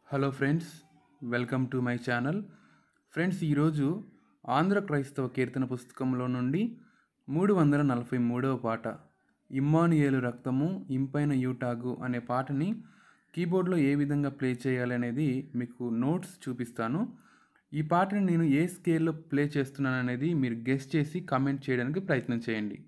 hello friends welcome to my channel friends ఈరోజు ఆంధ్ర క్రైస్తవ కీర్తన పుస్తకంలో నుండి మూడు వందల నలభై మూడవ పాట ఇమ్మానుయేలు రక్తము ఇంపైన యూటాగు అనే పాటని కీబోర్డ్లో ఏ విధంగా ప్లే చేయాలి అనేది మీకు నోట్స్ చూపిస్తాను ఈ పాటని నేను ఏ స్కేల్లో ప్లే చేస్తున్నాను అనేది మీరు గెస్ట్ చేసి కామెంట్ చేయడానికి ప్రయత్నం చేయండి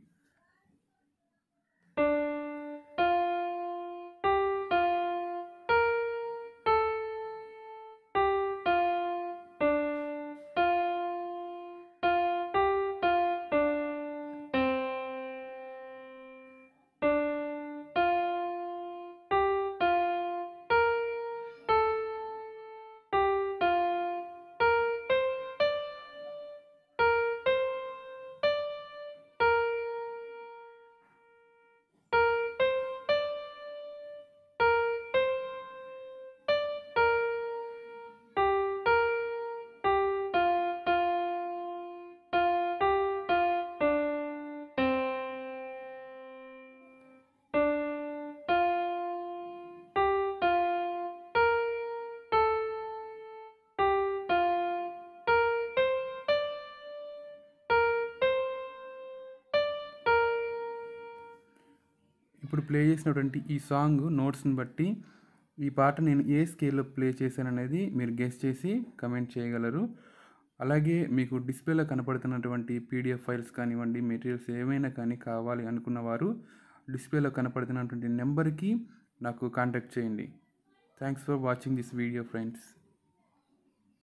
ఇప్పుడు ప్లే చేసినటువంటి ఈ సాంగ్ నోట్స్ని బట్టి ఈ పాట నేను ఏ స్కేల్లో ప్లే చేశాను అనేది మీరు గెస్ చేసి కమెంట్ చేయగలరు అలాగే మీకు డిస్ప్లేలో కనపడుతున్నటువంటి పీడిఎఫ్ ఫైల్స్ కానివ్వండి మెటీరియల్స్ ఏమైనా కానీ కావాలి అనుకున్న వారు డిస్ప్లేలో కనపడుతున్నటువంటి నెంబర్కి నాకు కాంటాక్ట్ చేయండి thanks for watching this video friends